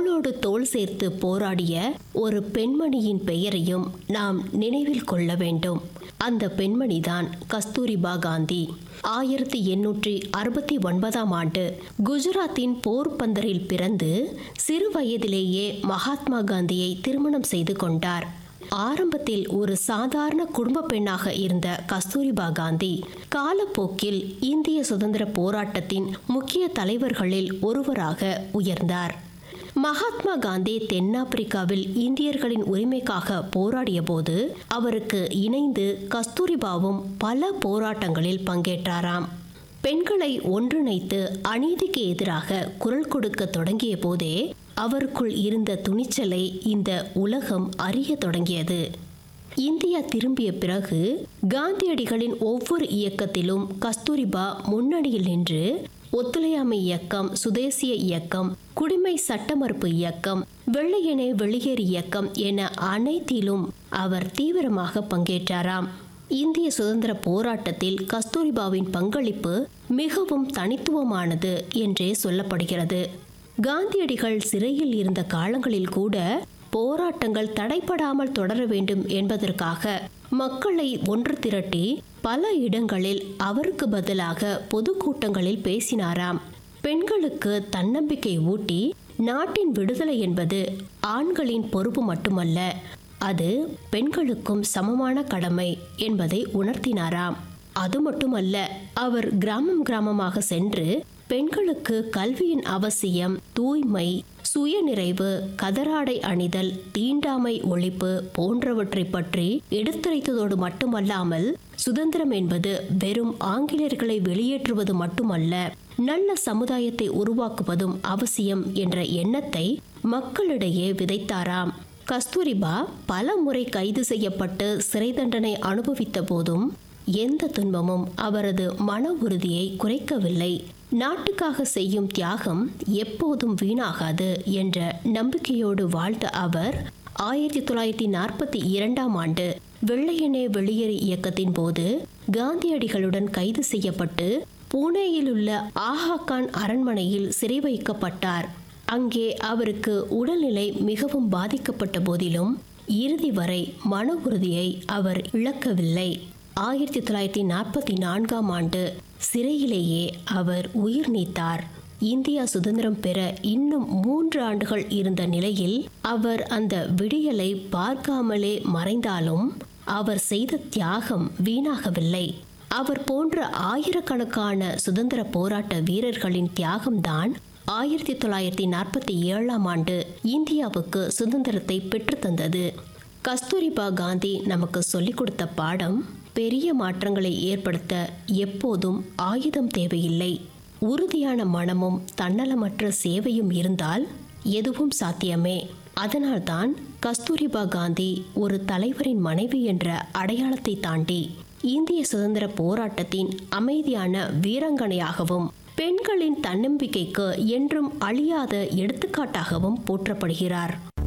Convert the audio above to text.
தோளோடு தோள் சேர்த்து போராடிய ஒரு பெண்மணியின் பெயரையும் நாம் நினைவில் கொள்ள வேண்டும் அந்த பெண்மணிதான் கஸ்தூரிபா காந்தி ஆயிரத்தி எண்ணூற்றி அறுபத்தி ஒன்பதாம் ஆண்டு குஜராத்தின் போர்பந்தரில் பிறந்து சிறு வயதிலேயே மகாத்மா காந்தியை திருமணம் செய்து கொண்டார் ஆரம்பத்தில் ஒரு சாதாரண குடும்ப பெண்ணாக இருந்த கஸ்தூரிபா காந்தி காலப்போக்கில் இந்திய சுதந்திர போராட்டத்தின் முக்கிய தலைவர்களில் ஒருவராக உயர்ந்தார் மகாத்மா காந்தி தென்னாப்பிரிக்காவில் இந்தியர்களின் உரிமைக்காக போராடிய போது அவருக்கு இணைந்து கஸ்தூரிபாவும் பல போராட்டங்களில் பங்கேற்றாராம் பெண்களை ஒன்றிணைத்து அநீதிக்கு எதிராக குரல் கொடுக்க தொடங்கிய போதே அவருக்குள் இருந்த துணிச்சலை இந்த உலகம் அறிய தொடங்கியது இந்தியா திரும்பிய பிறகு காந்தியடிகளின் ஒவ்வொரு இயக்கத்திலும் கஸ்தூரிபா முன்னணியில் நின்று ஒத்துழையாமை இயக்கம் சுதேசிய இயக்கம் குடிமை சட்ட மறுப்பு இயக்கம் வெள்ளையனே வெளியேறு இயக்கம் என அனைத்திலும் அவர் தீவிரமாக பங்கேற்றாராம் இந்திய சுதந்திர போராட்டத்தில் கஸ்தூரிபாவின் பங்களிப்பு மிகவும் தனித்துவமானது என்றே சொல்லப்படுகிறது காந்தியடிகள் சிறையில் இருந்த காலங்களில் கூட போராட்டங்கள் தடைப்படாமல் தொடர வேண்டும் என்பதற்காக மக்களை ஒன்று திரட்டி பல இடங்களில் அவருக்கு பதிலாக பொதுக்கூட்டங்களில் பேசினாராம் பெண்களுக்கு தன்னம்பிக்கை ஊட்டி நாட்டின் விடுதலை என்பது ஆண்களின் பொறுப்பு மட்டுமல்ல அது பெண்களுக்கும் சமமான கடமை என்பதை உணர்த்தினாராம் அது மட்டுமல்ல அவர் கிராமம் கிராமமாக சென்று பெண்களுக்கு கல்வியின் அவசியம் தூய்மை சுயநிறைவு கதராடை அணிதல் தீண்டாமை ஒழிப்பு போன்றவற்றை பற்றி எடுத்துரைத்ததோடு மட்டுமல்லாமல் சுதந்திரம் என்பது வெறும் ஆங்கிலேயர்களை வெளியேற்றுவது மட்டுமல்ல நல்ல சமுதாயத்தை உருவாக்குவதும் அவசியம் என்ற எண்ணத்தை மக்களிடையே விதைத்தாராம் கஸ்தூரிபா பல முறை கைது செய்யப்பட்டு சிறை தண்டனை அனுபவித்த போதும் எந்த துன்பமும் அவரது மன உறுதியை குறைக்கவில்லை நாட்டுக்காக செய்யும் தியாகம் எப்போதும் வீணாகாது என்ற நம்பிக்கையோடு வாழ்ந்த அவர் ஆயிரத்தி தொள்ளாயிரத்தி நாற்பத்தி இரண்டாம் ஆண்டு வெள்ளையனே வெளியேறு இயக்கத்தின் போது காந்தியடிகளுடன் கைது செய்யப்பட்டு பூனேயில் உள்ள ஆஹா கான் அரண்மனையில் சிறை வைக்கப்பட்டார் அங்கே அவருக்கு உடல்நிலை மிகவும் பாதிக்கப்பட்ட போதிலும் இறுதி வரை மன உறுதியை அவர் இழக்கவில்லை ஆயிரத்தி தொள்ளாயிரத்தி நாற்பத்தி நான்காம் ஆண்டு சிறையிலேயே அவர் உயிர் நீத்தார் இந்தியா சுதந்திரம் பெற இன்னும் மூன்று ஆண்டுகள் இருந்த நிலையில் அவர் அந்த விடியலை பார்க்காமலே மறைந்தாலும் அவர் செய்த தியாகம் வீணாகவில்லை அவர் போன்ற ஆயிரக்கணக்கான சுதந்திர போராட்ட வீரர்களின் தியாகம்தான் ஆயிரத்தி தொள்ளாயிரத்தி நாற்பத்தி ஏழாம் ஆண்டு இந்தியாவுக்கு சுதந்திரத்தை பெற்றுத்தந்தது கஸ்தூரிபா காந்தி நமக்கு சொல்லிக் கொடுத்த பாடம் பெரிய மாற்றங்களை ஏற்படுத்த எப்போதும் ஆயுதம் தேவையில்லை உறுதியான மனமும் தன்னலமற்ற சேவையும் இருந்தால் எதுவும் சாத்தியமே அதனால்தான் கஸ்தூரிபா காந்தி ஒரு தலைவரின் மனைவி என்ற அடையாளத்தை தாண்டி இந்திய சுதந்திர போராட்டத்தின் அமைதியான வீராங்கனையாகவும் பெண்களின் தன்னம்பிக்கைக்கு என்றும் அழியாத எடுத்துக்காட்டாகவும் போற்றப்படுகிறார்